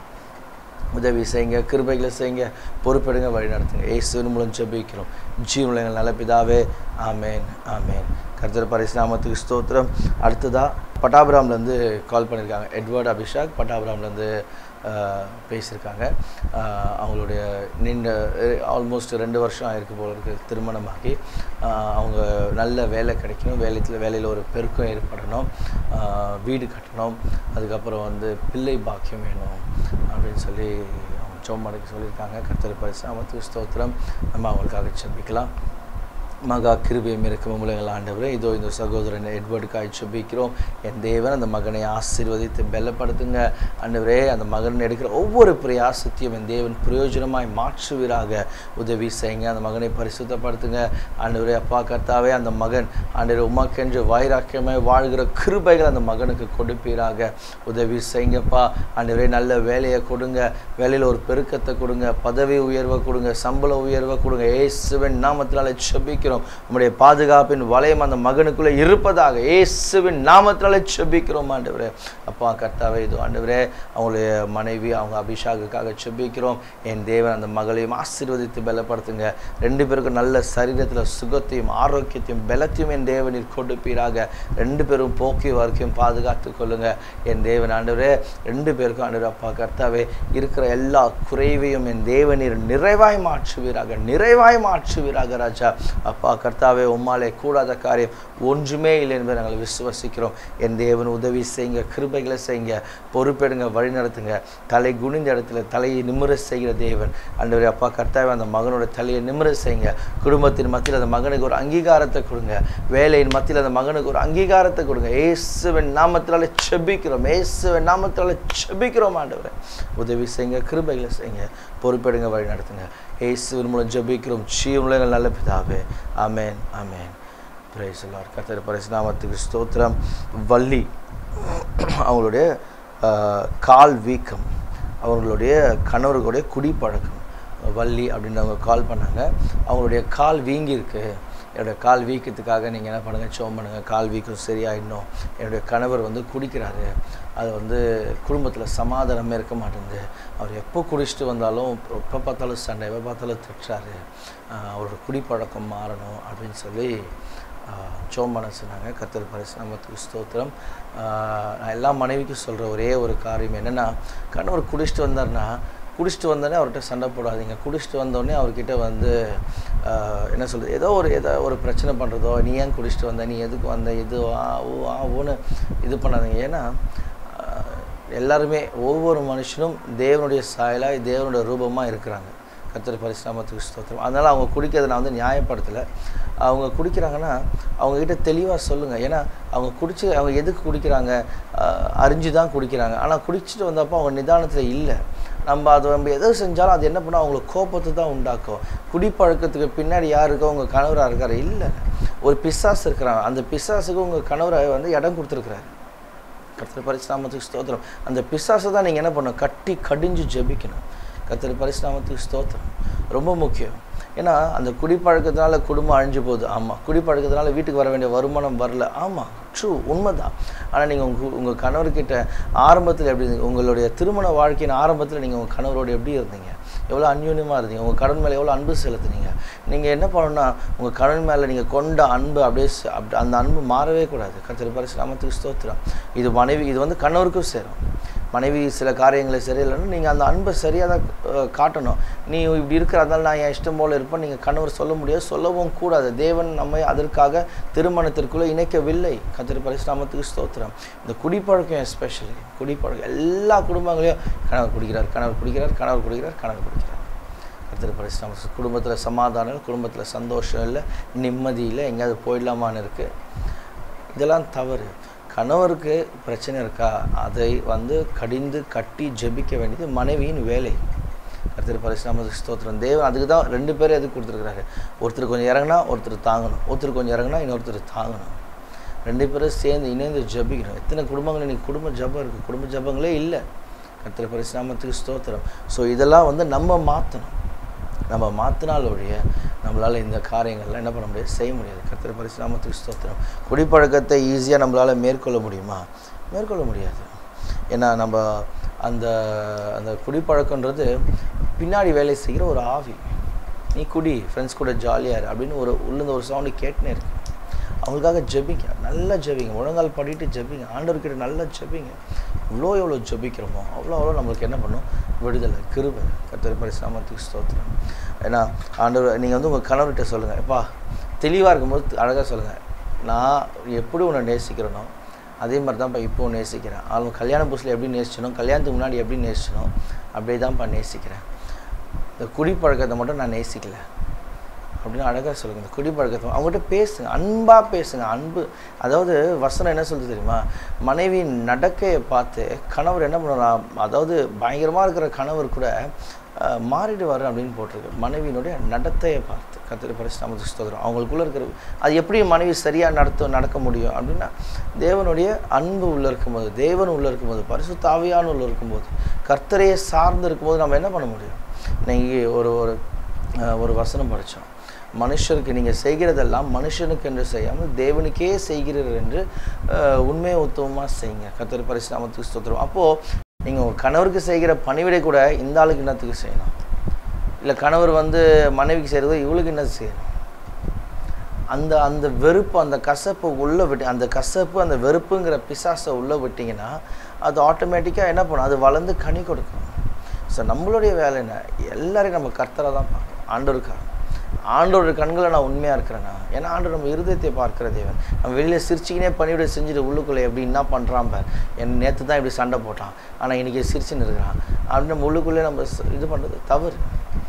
உதவி செய்யுங்க கிருபைகளை செய்யுங்க பொறுப்பெடுங்க வழி நடத்துங்க இயேசுவின் மூலம் ஜெபிக்கிறோம் ஜீவனில் எங்கள் நல்ல பிதாவே ஆமேன் ஆமேன் கர்த்தர் பரிசுநாமத்துக்கு ஸ்தோத்திரம் அடுத்ததா பட்டாபுராம்லேருந்து கால் பண்ணியிருக்காங்க எட்வர்ட் அபிஷாக் பட்டாபுராம்லேருந்து பேசியிருக்காங்க ஆஹ் அவங்களுடைய நீண்ட ஆல்மோஸ்ட் ரெண்டு வருஷம் ஆயிருக்கு போல இருக்கு திருமணமாகி ஆஹ் அவங்க நல்ல வேலை கிடைக்கணும் வேலையில் வேலையில் ஒரு பெருக்கம் ஏற்படணும் ஆஹ் வீடு கட்டணும் அதுக்கப்புறம் வந்து பிள்ளை பாக்கியம் வேணும் அப்படின்னு சொல்லி அவங்க சோமடைக்கு சொல்லியிருக்காங்க கர்த்தர் பரிசுநாமத்துக்கு ஸ்தோத்திரம் நம்ம அவங்களுக்காக செபிக்கலாம் மகா கிருபையும் இருக்கும் உலகில் ஆண்டவரே இதோ இந்த சகோதரன் எட்வர்டுக்காய் செபிக்கிறோம் என் தேவன் அந்த மகனை ஆசீர்வதித்து பலப்படுத்துங்க ஆண்டவரே அந்த மகன் எடுக்கிற ஒவ்வொரு பிரயாசத்தையும் என் தேவன் பிரயோஜனமாய் மாற்றுவீராக உதவி செய்யுங்க அந்த மகனை பரிசுத்தப்படுத்துங்க ஆண்டவரே அப்பா கர்த்தாவே அந்த மகன் ஆண்டவரே உமக்கென்று வைராக்கியமாய் வாழ்கிற கிருபைகள் அந்த மகனுக்கு கொடுப்பீராக உதவி செய்யுங்கப்பா ஆண்டவரே நல்ல வேலையை கொடுங்க வேலையில் ஒரு பெருக்கத்தை கொடுங்க பதவி உயர்வை கொடுங்க சம்பள உயர்வை கொடுங்க ஏசுவின் நாமத்தினால செபிக்கிறோம் உம்முடைய பாதுகாப்பின் வளையம் அந்த மகனுக்குள்ளே இருப்பதாக இயேசுவின் நாமத்தினால செபிக்கிறோம் ஆண்டவரே அப்பா கர்த்தாவே இது ஆண்டவரே அவங்களுடைய மனைவி அவங்க அபிஷாகுக்காக செபிக்கிறோம் என் தேவன் அந்த மகளையும் ஆசீர்வதித்து பலப்படுத்துங்க ரெண்டு பேருக்கும் நல்ல சரீரத்தில் சுகத்தையும் ஆரோக்கியத்தையும் பலத்தையும் என் தேவனில் கொடுப்பீராக ரெண்டு பேரும் போக்கி வரைக்கும் பாதுகாத்து கொள்ளுங்க என் தேவன் ஆண்டவரே ரெண்டு பேருக்கும் ஆண்டவர் அப்பா கர்த்தாவே இருக்கிற எல்லா குறைவையும் என் தேவனீர் நிறைவாய் மாற்றுவீராக நிறைவாய் மாற்றுவீராக ராஜா அப்பா கர்த்தாவே உம்மாலே கூடாத காரியம் ஒன்றுமே இல்லை என்பதை நாங்கள் விசுவசிக்கிறோம் என் தேவன் உதவி செய்யுங்க கிருபைகளை செய்யுங்க பொறுப்பெடுங்க வழி நடத்துங்க தலை குனிந்த இடத்துல தலையை நிமிர செய்கிற தேவன் ஆண்டவரே அப்பா கர்த்தாவே அந்த மகனோட தலையை நிமிர செய்யுங்க குடும்பத்தின் மத்தியில் அந்த மகனுக்கு ஒரு அங்கீகாரத்தை கொடுங்க வேலையின் மத்தியில் அந்த மகனுக்கு ஒரு அங்கீகாரத்தை கொடுங்க ஏசுவின் நாமத்தினால செபிக்கிறோம் ஏசுவின் நாமத்தினால செபிக்கிறோம் ஆண்டவரே உதவி செய்யுங்க கிருபைகளை செய்யுங்க பொறுப்பெடுங்க வழி நடத்துங்க இயேசுவின் மூலம் ஜெபிக்கிறோம் ஜீவனுலங்கள் நல்ல பிதாவே ஆமென் ஆமென் பிரைஸ் எல்லார் கத்தர் பரிசுநாமத்துக்கு ஸ்தோத்திரம் வள்ளி அவங்களுடைய ஆஹ், கால் வீக்கம் அவங்களுடைய கணவர்களுடைய குடிப்பழக்கம் வள்ளி அப்படின்றவங்க கால் பண்ணாங்க அவங்களுடைய கால் வீங்கியிருக்கு என்னுடைய கால் வீக்கத்துக்காக நீங்கள் என்ன பண்ணுங்கள் சோம் பண்ணுங்கள் கால் வீக்கம் சரியாயிடணும் என்னுடைய கணவர் வந்து குடிக்கிறாரு அது வந்து குடும்பத்தில் சமாதானமே இருக்க மாட்டேங்குது அவர் எப்போ குடிச்சிட்டு வந்தாலும் எப்போ பார்த்தாலும் சண்டை எப்போ பார்த்தாலும் திட்டுறாரு ஆஹ் அவரோட குடிப்பழக்கம் மாறணும் அப்படின்னு சொல்லி ஜோம் பண்ண சொன்னாங்க கத்தர் பரிசுநாமத்துக்கு ஸ்தோத்திரம் ஆஹ் நான் எல்லா மனைவிக்கும் சொல்கிற ஒரே ஒரு காரியம் என்னென்னா கணவர் குடிச்சிட்டு வந்தார்னா குடிச்சிட்டு வந்தோடனே அவர்கிட்ட சண்டை போடாதீங்க குடிச்சிட்டு வந்தோடனே அவர்கிட்ட வந்து ஆஹ் என்ன சொல்கிறது ஏதோ ஒரு ஏதோ ஒரு பிரச்சனை பண்ணுறதோ நீ ஏன் குடிச்சிட்டு வந்த நீ எதுக்கு வந்த இது ஆ ஓ ஆ ஓன்னு இது பண்ணாதீங்க ஏன்னா ஆஹ் எல்லாருமே ஒவ்வொரு மனுஷனும் தேவனுடைய சாயலாய் தேவனுடைய ரூபமாக இருக்கிறாங்க கர்த்தர் பரிசுநாமத்துக்கு ஸ்தோத்திரம் அதனால் அவங்க குடிக்கிறத நான் வந்து நியாயப்படுத்தலை அவங்க குடிக்கிறாங்கன்னா அவங்கக்கிட்ட தெளிவாக சொல்லுங்கள் ஏன்னா அவங்க குடிச்சு அவங்க எதுக்கு குடிக்கிறாங்க ஆஹ் அறிஞ்சு தான் குடிக்கிறாங்க ஆனால் குடிச்சிட்டு வந்தப்போ அவங்க நிதானத்தில் இல்லை நம்ம அதை நம்ம எதை செஞ்சாலும் அது என்ன பண்ணால் அவங்களுக்கு கோபத்தை தான் உண்டாக்கும் குடிப்பழக்கத்துக்கு பின்னாடி யார் இருக்கோ உங்கள் கணவராக இருக்காரு இல்லை ஒரு பிசாசு இருக்கிறாங்க அந்த பிசாசுக்கு உங்கள் கணவரை வந்து இடம் கொடுத்துருக்குறாரு கர்த்தர் பரிசுநாமத்துக்கு ஸ்தோத்திரம் அந்த பிசாசை தான் நீங்கள் என்ன பண்ணணும் கட்டி கடிஞ்சு ஜெபிக்கணும் கர்த்தர் பரிசுநாமத்துக்கு ஸ்தோத்திரம் ரொம்ப முக்கியம் ஏன்னா அந்த குடிப்பழக்கத்தினால குடும்பம் அழிஞ்சு போகுது ஆமாம் குடிப்பழக்கத்தினால வீட்டுக்கு வர வேண்டிய வருமானம் வரல ஆமாம் ட்ரூ உண்மைதான் ஆனால் நீங்கள் உங்கள் உங்கள் கணவர்கிட்ட ஆரம்பத்தில் எப்படி இருந்தீங்க உங்களுடைய திருமண வாழ்க்கையின் ஆரம்பத்தில் நீங்கள் உங்கள் கணவரோடு எப்படி இருந்தீங்க எவ்வளோ அந்யூன்யமாக இருந்தீங்க உங்கள் கடன் மேலே எவ்வளோ அன்பு செலுத்துனீங்க நீங்கள் என்ன பண்ணணும்னா உங்கள் கடன் மேலே நீங்கள் கொண்ட அன்பு அப்படியே ச- அப்படி அந்த அன்பு மாறவே கூடாது கத்திர பரிசுராமத்துக்கு ஸ்தோத்திரம் இது மனைவி இது வந்து கணவருக்கும் சேரும் மனைவி சில காரியங்களை சரியில்லைன்னு நீங்கள் அந்த அன்பை சரியாக தான் அஹ், காட்டணும் நீ இப்படி இருக்கிறதால நான் என் இஷ்டம் போல் இருப்பேன் நீங்கள் கணவர் சொல்ல முடியாது சொல்லவும் கூடாது தேவன் நம்மை அதற்காக திருமணத்திற்குள்ளே இணைக்கவில்லை கத்திரி பரிசுராமத்துக்கு ஸ்தோத்திரம் இந்த குடிப்பழக்கம் எஸ்பெஷலி குடிப்பழக்கம் எல்லா குடும்பங்களையும் கணவர் குடிக்கிறார் கணவர் குடிக்கிறார் கணவர் குடிக்கிறார் கணவர் குடிக்கிறார் கத்திரி பரிசுராம குடும்பத்தில் சமாதானம் இல்லை குடும்பத்தில் சந்தோஷம் இல்லை நிம்மதி இல்லை எங்கேயாவது போயிடலாமான்னு இருக்குது இதெல்லாம் தவறு கணவருக்கு பிரச்சனை இருக்கா அதை வந்து கடிந்து கட்டி ஜெபிக்க வேண்டியது மனைவியின் வேலை கர்த்தர் பரிசுராமத்துக்கு ஸ்தோத்திரம் தேவன் அதுக்கு தான் ரெண்டு பேரும் எதுக்கு கொடுத்துருக்குறாரு ஒருத்தர் கொஞ்சம் இறங்கினா ஒருத்தர் தாங்கணும் ஒருத்தர் கொஞ்சம் இறங்கினா இன்னொருத்தர் தாங்கணும் ரெண்டு பேரும் சேர்ந்து இணைந்து ஜெபிக்கணும் எத்தனை குடும்பங்கள் இன்னைக்கு குடும்ப ஜெபம் இருக்குது குடும்ப ஜெபங்களே இல்லை கர்த்தர் பரிசுராமத்துக்கு ஸ்தோத்திரம் ஸோ இதெல்லாம் வந்து நம்ம மாற்றணும் நம்ம மாற்றினால் ஒழிய நம்மளால் இந்த காரியங்கள்லாம் என்ன பண்ண முடியாது செய்ய முடியாது கர்த்தர் பரிசுராமத்துக்கு ஸ்தோத்திரம் குடிப்பழக்கத்தை ஈஸியாக நம்மளால் மேற்கொள்ள முடியுமா மேற்கொள்ள முடியாது ஏன்னா நம்ம அந்த அந்த குடிப்பழக்கன்றது பின்னாடி வேலை செய்கிற ஒரு ஆவி நீ குடி ஃப்ரெண்ட்ஸ் கூட ஜாலியாக இரு அப்படின்னு ஒரு உள்ளிருந்த ஒரு சவுண்டு கேட்டுனே இருக்கு அவங்களுக்காக ஜெபிங்க நல்லா ஜெபிங்க முழங்கால் படிட்டு ஜெபிங்க ஆண்டவர்கிட்ட நல்லா ஜெபிங்க இவ்வளோ எவ்வளோ ஜெபிக்கிறோமோ அவ்வளோ அவ்வளோ நம்மளுக்கு என்ன பண்ணும் விடுதலை கிருபை கத்தர் பரிசுராமத்துக்கு ஸ்தோத்திரம் ஏன்னா ஆண்டவர் நீங்கள் வந்து உங்கள் கணவர்கிட்ட சொல்லுங்கள் எப்பா தெளிவாக இருக்கும்போது அழகாக சொல்லுங்கள் நான் எப்படி உன்னை நேசிக்கிறேனோ அதே மாதிரி தான்ப்பா இப்போ நேசிக்கிறேன் அவங்க கல்யாண புதுசில் எப்படி நேசிச்சனோ கல்யாணத்துக்கு முன்னாடி எப்படி நேசிச்சனோ அப்படியே தான்ப்பா நேசிக்கிறேன் இந்த குடிப்பழக்கத்தை மட்டும் நான் நேசிக்கல அப்படின்னு அழகாக சொல்லுங்க இந்த குடிப்பழக்கத்தை அவங்ககிட்ட பேசுங்க அன்பாக பேசுங்க அன்பு அதாவது வசனம் என்ன சொல்லுது தெரியுமா மனைவியின் நடக்கையை பார்த்து கணவர் என்ன பண்ணுறான் அதாவது பயங்கரமாக இருக்கிற கணவர் கூட அஹ், மாறிடுவார் அப்படின்னு போட்டிருக்கு மனைவியினுடைய நடத்தையை பார்த்து கத்திரி பரிசுராமத்துக்கு ஸ்தோத்திரம் அவங்களுக்குள்ள இருக்கிற அது எப்படி மனைவி சரியாக நடத்த நடக்க முடியும் அப்படின்னா தேவனுடைய அன்பு உள்ள இருக்கும்போது தேவன் உள்ள இருக்கும்போது பரிசுத்தாவியான உள்ள இருக்கும்போது கர்த்தரையே சார்ந்து இருக்கும்போது நம்ம என்ன பண்ண முடியும் நீங்கள் ஒரு ஒரு அஹ், ஒரு வசனம் படித்தோம் மனுஷருக்கு நீங்கள் செய்கிறதெல்லாம் மனுஷனுக்கு என்று செய்யாமல் தேவனுக்கே செய்கிறீர்கள் என்று அஹ், உண்மையை உத்தமமாக செய்யுங்க கத்தர் பரிசுராமத்துக்கு ஸ்தோத்திரம் அப்போது நீங்கள் உங்கள் கணவருக்கு செய்கிற பணிவிடை கூட இந்த ஆளுக்கு என்னத்துக்கு செய்யணும் இல்லை கணவர் வந்து மனைவிக்கு செய்கிறது இவளுக்கு என்ன செய்யணும் அந்த அந்த வெறுப்பு அந்த கசப்பை உள்ளே விட்டு அந்த கசப்பு அந்த வெறுப்புங்கிற பிசாசை உள்ளே விட்டிங்கன்னா அது ஆட்டோமேட்டிக்காக என்ன பண்ணும் அது வளர்ந்து கனி கொடுக்கும் ஸோ நம்மளுடைய வேலை என்ன எல்லாரையும் நம்ம கர்த்தராக தான் பார்க்கணும் ஆண்டோருக்காக ஆண்டோட கண்களை நான் உண்மையாக இருக்கிறேன்னா ஏன்னா ஆண்டவர் நம்ம இருதயத்தை பார்க்கிற தேவன் நம்ம வெளியில் சிரிச்சிக்கினே பண்ணிவிட செஞ்சுட்டு உள்ளுக்குள்ளே எப்படி என்ன பண்ணுறான் பார் என் நேற்று தான் இப்படி சண்டை போட்டான் ஆனால் இன்றைக்கி சிரிச்சுன்னு இருக்கிறான் அப்படின்னு நம்ம உள்ளுக்குள்ளே நம்ம ச- இது பண்ணுறது தவறு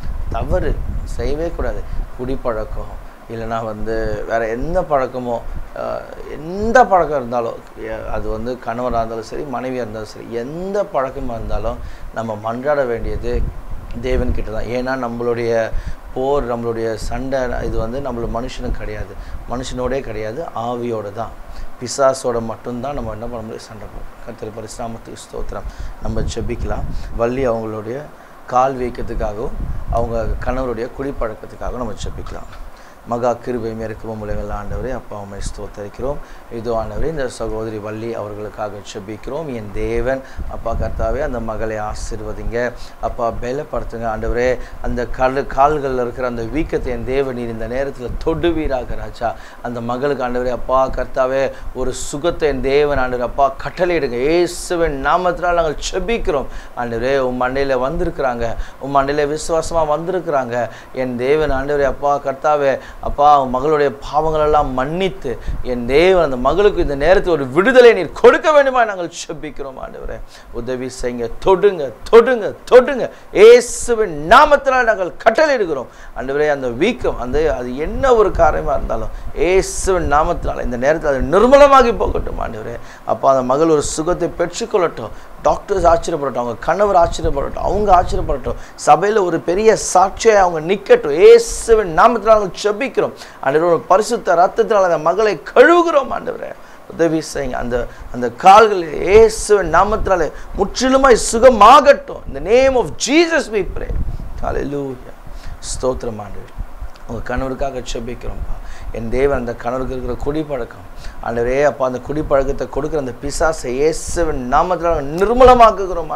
தவறு செய்யவே கூடாது குடிப்பழக்கம் இல்லைன்னா வந்து வேறு எந்த பழக்கமோ அஹ், எந்த பழக்கம் இருந்தாலும் எ- அது வந்து கணவராக இருந்தாலும் சரி மனைவியாக இருந்தாலும் சரி எந்த பழக்கமாக இருந்தாலும் நம்ம மன்றாட வேண்டியது தேவன்கிட்ட தான் ஏன்னா நம்மளுடைய போர் நம்மளுடைய சண்டை இது வந்து நம்மள மனுஷனுக்கு கிடையாது மனுஷனோடே கிடையாது ஆவியோட தான் பிசாசோட மட்டும்தான் நம்ம என்ன பண்ண முடியும் சண்டை போடும் கத்திரி பரிசுராமத்துக்கு ஸ்தோத்திரம் நம்ம ஜெபிக்கலாம் வள்ளி அவங்களுடைய கால் வீக்கத்துக்காகவும் அவங்க கணவருடைய குடிப்பழக்கத்துக்காகவும் நம்ம ஜெபிக்கலாம் மகா கிருபை மேற்கவும் உலகில் ஆண்டவரே அப்பா உண்மை ஸ்தோத்தரிக்கிறோம் இது ஆண்டவரே இந்த சகோதரி வள்ளி அவர்களுக்காக செபிக்கிறோம் என் தேவன் அப்பா கர்த்தாவே அந்த மகளை ஆசீர்வதிங்க அப்பா பலப்படுத்துங்க ஆண்டவரே அந்த கால் கால்களில் இருக்கிற அந்த வீக்கத்தை என் தேவன் நீர் இந்த நேரத்தில் தொடுவீராக ராஜா அந்த மகளுக்கு ஆண்டவரே அப்பா கர்த்தாவே ஒரு சுகத்தை என் தேவன் ஆண்டவர் அப்பா கட்டளையிடுங்க இயேசுவின் நாமத்தினால் நாங்கள் செபிக்கிறோம் ஆண்டவரே உன் மண்டையில் வந்திருக்கிறாங்க உன் மண்டையில் விசுவாசமாக வந்திருக்கிறாங்க என் தேவன் ஆண்டவரே அப்பா கர்த்தாவே அப்பா உன் மகளுடைய பாவங்கள் எல்லாம் மன்னித்து என் தேவன் அந்த மகளுக்கு இந்த நேரத்தில் ஒரு விடுதலை நீர் கொடுக்க வேண்டுமா நாங்கள் செபிக்கிறோம் ஆண்டவரே உதவி செய்யுங்க தொடுங்க தொடுங்க தொடுங்க இயேசுவின் நாமத்தினால் நாங்கள் கட்டளையிடுகிறோம் ஆண்டவரே அந்த வீக்கம் அந்த அது என்ன ஒரு காரியமாக இருந்தாலும் இயேசுவின் நாமத்தினால் இந்த நேரத்தில் அது நிர்மலமாகி போகட்டும் ஆண்டவரே அப்பா அந்த மகள் ஒரு சுகத்தை பெற்றுக்கொள்ளட்டும் டாக்டர்ஸ் ஆச்சரியப்படட்டும் அவங்க கணவர் ஆச்சரியப்படட்டும் அவங்க ஆச்சரியப்படட்டும் சபையில் ஒரு பெரிய சாட்சியை அவங்க நிற்கட்டும் இயேசுவின் நாமத்தினால் நாங்கள் செபிக்கிறோம் ஆண்டவரே ஒரு பரிசுத்த ரத்தத்தினால் அந்த மகளை கழுவுகிறோம் ஆண்டவரே உதவி செய்யுங்க அந்த அந்த கால்கள் இயேசுவின் நாமத்தினாலே முற்றிலுமாய் சுகமாகட்டும் இந்த name of Jesus we pray ஹalleluya ஸ்தோத்திரம் ஆண்டவரே உங்கள் கணவருக்காக செபிக்கிறோம்ப்பா என் தேவன் அந்த கணவருக்கு இருக்கிற குடிப்பழக்கம் ஆண்டவரே அப்பா அந்த குடிப்பழக்கத்தை கொடுக்குற அந்த பிசாசை இயேசுவின் நாமத்தில் நிர்மலமாக்குகிறோம் ஆண்டவரே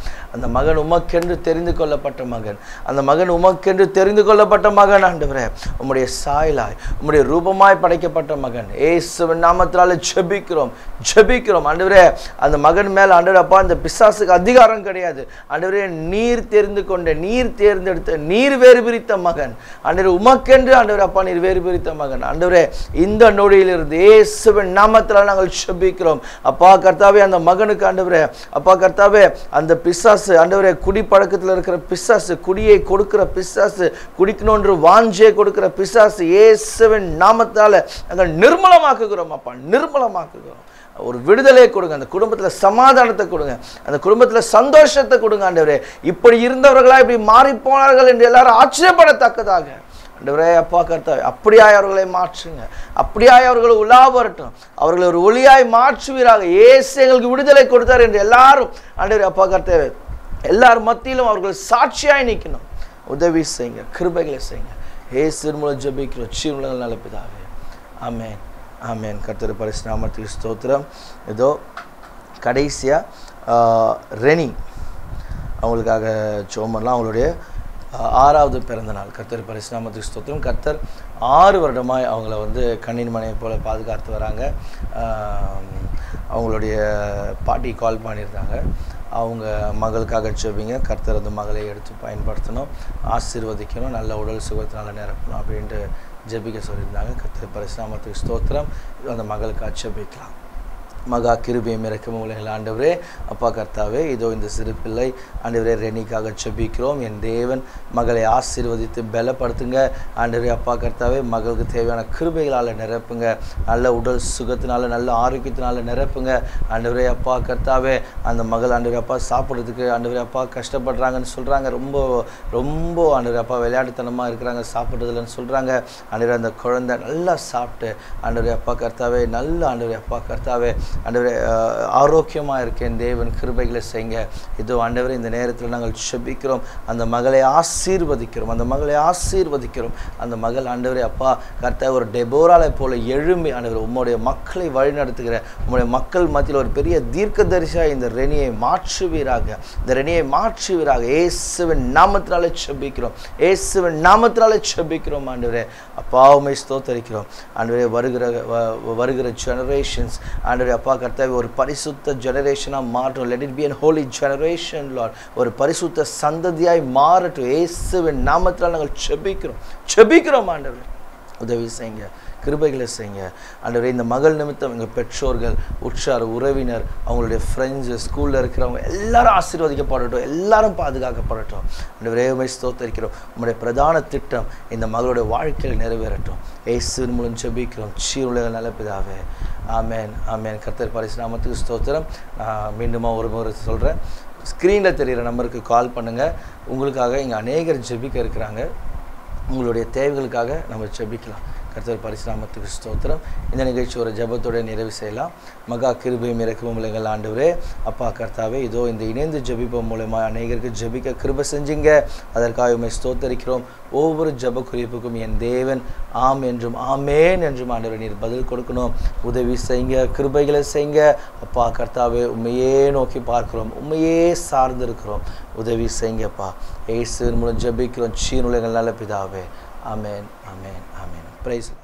அந்த மகன் உமக்கென்று தெரிந்து கொள்ளப்பட்ட மகன் அந்த மகன் உமக்கென்று தெரிந்து கொள்ளப்பட்ட மகன் ஆண்டவரே உம்முடைய சாயலாய் உம்முடைய ரூபமாய் படைக்கப்பட்ட மகன் ஏசுவின் நாமத்தினால ஜெபிக்கிறோம் ஜெபிக்கிறோம் ஆண்டவரே அந்த மகன் மேல் ஆண்டவரே அப்பா அந்த பிசாசுக்கு அதிகாரம் கிடையாது ஆண்டவரே நீர் தெரிந்து கொண்ட நீர் தேர்ந்தெடுத்த நீர் வேறு பிரித்த மகன் ஆண்டவரே உமக்கென்று ஆண்டவரே அப்பா நீர் வேறு பிரித்த மகன் ஆண்டவரே இந்த நொடியிலிருந்து இயேசுவின் நாமத்தினால நாங்கள் ஜெபிக்கிறோம் அப்பா கர்த்தாவே அந்த மகனுக்கு ஆண்டவரே அப்பா கர்த்தாவே அந்த பிசாசு ஆண்டவரே குடி பழக்கத்தில் இருக்கிற பிசாசு குடியை கொடுக்கிற பிசாசு குடிக்கணுன்ற வாஞ்சே கொடுக்கிற பிசாசு இயேசுவின் நாமத்தால நாங்கள் நிர்மலமாக்குகிறோம் அப்பா நிர்மலமாக்குகிறோம் ஒரு விடுதலை கொடுங்க அந்த குடும்பத்தில் சமாதானத்தை கொடுங்க அந்த குடும்பத்தில் சந்தோஷத்தை கொடுங்க ஆண்டவரே இப்படி இருந்தவர்களா இப்படி மாறி போனார்கள் என்று எல்லாரும் ஆச்சரியப்படத்தக்கதாக ஆண்டவரே அப்பா கர்த்தாவே அப்படியாய் அவர்களை மாற்றுங்க அப்படியாய் அவர்கள் உலா வரட்டும் அவர்களை ஒரு ஒளியாய் மாற்றுவீராக ஏசு எங்களுக்கு விடுதலை கொடுத்தார் என்று எல்லாரும் ஆண்டவரே அப்பா கர்த்தாவே எல்லார் மத்தியிலும் அவர்கள் சாட்சியாய் நிற்கணும் உதவி செய்யுங்க கிருபைகளை செய்யுங்க ஏசு மூலம் ஜபிக்கிறோம் சீர்மலங்கள் நல்ல பிதாவே ஆமேன் ஆமேன் கர்த்தர் பரிசுநாமத்துக்கு ஸ்தோத்திரம் ஏதோ கடைசியாக ரெனி அவங்களுக்காக சோமர்லாம் அவங்களுடைய ஆஹ், ஆறாவது பிறந்த நாள் கர்த்தர் பரிசுநாமத்துக்கு ஸ்தோத்திரம் கர்த்தர் ஆறு வருடமாய் அவங்கள வந்து கண்ணின் மனையை போல பாதுகாத்து வராங்க ஆம், அவங்களுடைய பாட்டி கால் பண்ணியிருந்தாங்க அவங்க மகளுக்காக ஜெபிங்க கர்த்தர் அந்த மகளை எடுத்து பயன்படுத்தணும் ஆசீர்வதிக்கணும் நல்ல உடல் சுகத்தினால நிரப்பணும் அப்படின்ட்டு ஜெபிக்க சொல்லியிருந்தாங்க கர்த்தர் பரிசுநாமத்துக்கு ஸ்தோத்திரம் அந்த மகளுக்காக ஜெபிக்கலாம் மகா கிருபியம் இறக்கும் உலகில் ஆண்டவரே அப்பா கர்த்தாவே இதோ இந்த சிறு பிள்ளை ஆண்டவரே ரெனிக்காக செபிக்கிறோம் என் தேவன் மகளை ஆசீர்வதித்து பலப்படுத்துங்க ஆண்டவரே அப்பா கர்த்தாவே மகளுக்கு தேவையான கிருபைகளால் நிரப்புங்க நல்ல உடல் சுகத்தினால நல்ல ஆரோக்கியத்தினால நிரப்புங்க ஆண்டவரே அப்பா கர்த்தாவே அந்த மகள் ஆண்டவரே அப்பா சாப்பிட்றதுக்கு ஆண்டவரே அப்பா கஷ்டப்படுறாங்கன்னு சொல்கிறாங்க ரொம்ப ரொம்ப ஆண்டவரே அப்பா விளையாட்டுத்தனமாக இருக்கிறாங்க சாப்பிட்றதுலன்னு சொல்கிறாங்க ஆண்டவரே அந்த குழந்தை நல்லா சாப்பிட்டு ஆண்டவரே அப்பா கர்த்தாவே நல்ல ஆண்டவரே அப்பா கர்த்தாவே ஆண்டவரே ஆரோக்கியமாக இருக்கேன் தேவன் கிருபைகளை செய்யுங்க இதோ ஆண்டவரே இந்த நேரத்தில் நாங்கள் செபிக்கிறோம் அந்த மகளை ஆசீர்வதிக்கிறோம் அந்த மகளை ஆசீர்வதிக்கிறோம் அந்த மகள் ஆண்டவரே அப்பா கர்த்தாவே ஒரு டெபோராலை போல எழும்பி ஆண்டவர் உம்முடைய மக்களை வழிநடத்துகிற உம்முடைய மக்கள் மத்தியில் ஒரு பெரிய தீர்க்கதரிசியாக இந்த ரெனியை மாற்றுவீராக இந்த ரெனியை மாற்றுவீராக இயேசுவின் நாமத்தினாலே செபிக்கிறோம் இயேசுவின் நாமத்தினாலே செபிக்கிறோம் ஆண்டவரே அப்பா உமை ஸ்தோத்தரிக்கிறோம் ஆண்டவரே வருகிற வ- வருகிற ஜெனரேஷன்ஸ் ஆண்டவரே அப்பா கர்த்தாவே ஒரு பரிசுத்த ஜெனரேஷனாக மாற்றும் let it be an holy generation Lord ஒரு பரிசுத்த சந்ததியாய் மாறட்டும் இயேசுவின் நாமத்தினால் நாங்கள் செபிக்கிறோம் செபிக்கிறோம் ஆண்டவரே உதவி செய்யுங்க கிருபைகளை செய்யுங்க ஆண்டவரே இந்த மகள் நிமித்தம் எங்கள் பெற்றோர்கள் உற்றார் உறவினர் அவங்களுடைய ஃப்ரெண்ட்ஸு ஸ்கூலில் இருக்கிறவங்க எல்லாரும் ஆசீர்வதிக்கப்படட்டும் எல்லாரும் பாதுகாக்கப்படட்டும் ஆண்டவரே உமை ஸ்தோத்தரிக்கிறோம் உங்களுடைய பிரதான திட்டம் இந்த மகளுடைய வாழ்க்கையில் நிறைவேறட்டும் ஏசுவின் மூலம் ஜெபிக்கிறோம் சீருலக நல்ல பிதாவே ஆமேன் ஆமேன் கர்த்தர் பரிசு நாமத்துக்கு ஸ்தோத்திரம் நான் மீண்டுமா ஒரு முறை சொல்கிறேன் ஸ்க்ரீனில் தெரிகிற நம்பருக்கு கால் பண்ணுங்கள் உங்களுக்காக இங்கே அநேகர் ஜெபிக்க இருக்கிறாங்க உங்களுடைய தேவைகளுக்காக நம்ம ஜெபிக்கலாம் கர்த்தர் பரிசுராமத்துக்கு ஸ்தோத்திரம் இந்த நிகழ்ச்சி ஒரு ஜெபத்தோட நிறைவு செய்யலாம் மகா கிருபையும் இறக்கவும் இல்லைங்கள் ஆண்டவரே அப்பா கர்த்தாவே இதோ இந்த இணைந்து ஜெபிப்போம் மூலமா அநேகருக்கு ஜெபிக்க கிருபை செஞ்சீங்க அதற்காக உண்மை ஸ்தோத்தரிக்கிறோம் ஒவ்வொரு ஜெப குறிப்புக்கும் என் தேவன் ஆம் என்றும் ஆமேன் என்றும் ஆண்டவர் நீர் பதில் கொடுக்கணும் உதவி செய்யுங்க கிருபைகளை செய்யுங்க அப்பா கர்த்தாவே உண்மையே நோக்கி பார்க்கிறோம் உண்மையே சார்ந்து இருக்கிறோம் உதவி செய்யுங்கப்பா ஏசு மூலம் ஜெபிக்கிறோம் சீனுலகள் நல்ல பிதாவே ஆமேன் ஆமேன் ஆமேன் பிரைஸ்